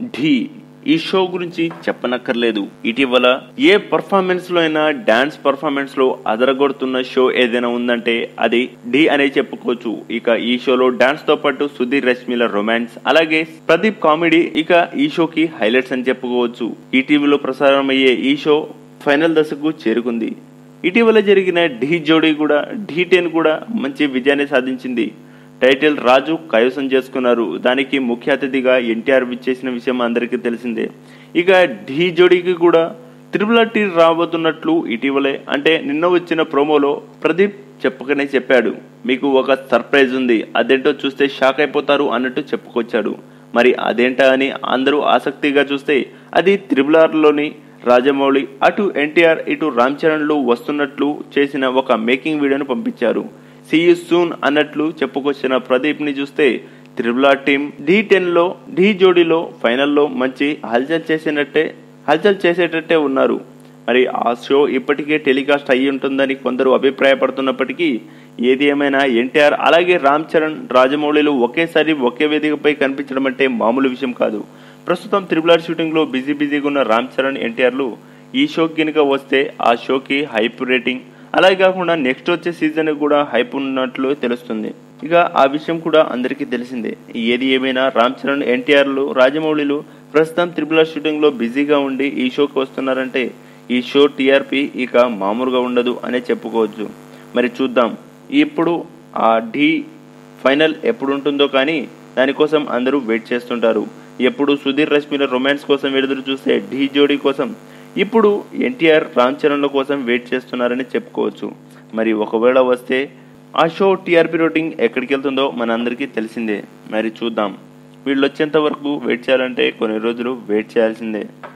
ఢీ ఈ షో గురించి చెప్పనక్కర్లేదు ఇటీవల ఏ పర్ఫార్మెన్స్ లో అయినా డాన్స్ పర్ఫార్మెన్స్ లో అదరగొడుతున్న షో ఏదైనా ఉందంటే అది ఢీ అనే చెప్పుకోవచ్చు ఇక ఈ షోలో డాన్స్ తో పాటు సుధీర్ రష్మిల రొమాన్స్ అలాగే ప్రదీప్ కామెడీ ఇక ఈ షోకి హైలైట్స్ అని చెప్పుకోవచ్చు ఈ టీవీలో ప్రసారం అయ్యే ఈ షో ఫైనల్ దశకు చేరుకుంది ఇటీవల జరిగిన ఢీ జోడీ కూడా ఢీ టెన్ కూడా మంచి విజయాన్ని సాధించింది టైటిల్ రాజు కైవసం చేసుకున్నారు దానికి ముఖ్య అతిథిగా ఎన్టీఆర్ విచ్చేసిన విషయం అందరికీ తెలిసిందే ఇక ఢీ జోడీకి కూడా త్రిపుల టీ రాబోతున్నట్లు ఇటీవలే అంటే నిన్న వచ్చిన ప్రోమోలో ప్రదీప్ చెప్పకనే చెప్పాడు మీకు ఒక సర్ప్రైజ్ ఉంది అదేంటో చూస్తే షాక్ అయిపోతారు అన్నట్టు చెప్పుకొచ్చాడు మరి అదేంటా అని అందరూ ఆసక్తిగా చూస్తే అది త్రిబులార్లోని రాజమౌళి అటు ఎన్టీఆర్ ఇటు రామ్ చరణ్లు వస్తున్నట్లు చేసిన ఒక మేకింగ్ వీడియోను పంపించారు సీ సూన్ అన్నట్లు చెప్పుకొచ్చిన ప్రదీప్ ని చూస్తే త్రిబులా టీం డి టెన్ లో డి జోడీలో ఫైనల్లో మంచి హల్చల్ చేసినట్టే హల్చల్ చేసేటట్టే ఉన్నారు మరి ఆ షో ఇప్పటికే టెలికాస్ట్ అయ్యి ఉంటుందని కొందరు అభిప్రాయపడుతున్నప్పటికీ ఏది ఏమైనా ఎన్టీఆర్ అలాగే రామ్ చరణ్ రాజమౌళిలు ఒకేసారి ఒకే వేదికపై కనిపించడం అంటే మామూలు విషయం కాదు ప్రస్తుతం త్రిబులార్ షూటింగ్ లో బిజీ బిజీగా ఉన్న రామ్ చరణ్ ఎన్టీఆర్లు ఈ షోకి కనుక వస్తే ఆ షోకి హైప్ రేటింగ్ అలాగే కాకుండా నెక్స్ట్ వచ్చే సీజన్ కూడా హైప్ ఉన్నట్లు తెలుస్తుంది ఇక ఆ విషయం కూడా అందరికీ తెలిసిందే ఏది ఏమైనా రామ్ చరణ్ ఎన్టీఆర్లు రాజమౌళిలు ప్రస్తుతం త్రిపుల షూటింగ్ లో బిజీగా ఉండి ఈ షోకి వస్తున్నారంటే ఈ షో టీఆర్పీ ఇక మామూలుగా ఉండదు అనే చెప్పుకోవచ్చు మరి చూద్దాం ఇప్పుడు ఆ ఢీ ఫైనల్ ఎప్పుడు ఉంటుందో కానీ దానికోసం అందరూ వెయిట్ చేస్తుంటారు ఎప్పుడు సుధీర్ రష్మిల రొమాన్స్ కోసం ఎదురు చూస్తే ఢీ జోడీ కోసం ఇప్పుడు ఎన్టీఆర్ రామ్ చరణ్ల కోసం వెయిట్ చేస్తున్నారని చెప్పుకోవచ్చు మరి ఒకవేళ వస్తే ఆ షో టీఆర్పీ రేటింగ్ ఎక్కడికి వెళ్తుందో మనందరికీ తెలిసిందే మరి చూద్దాం వీళ్ళు వచ్చేంత వరకు వెయిట్ చేయాలంటే కొన్ని రోజులు వెయిట్ చేయాల్సిందే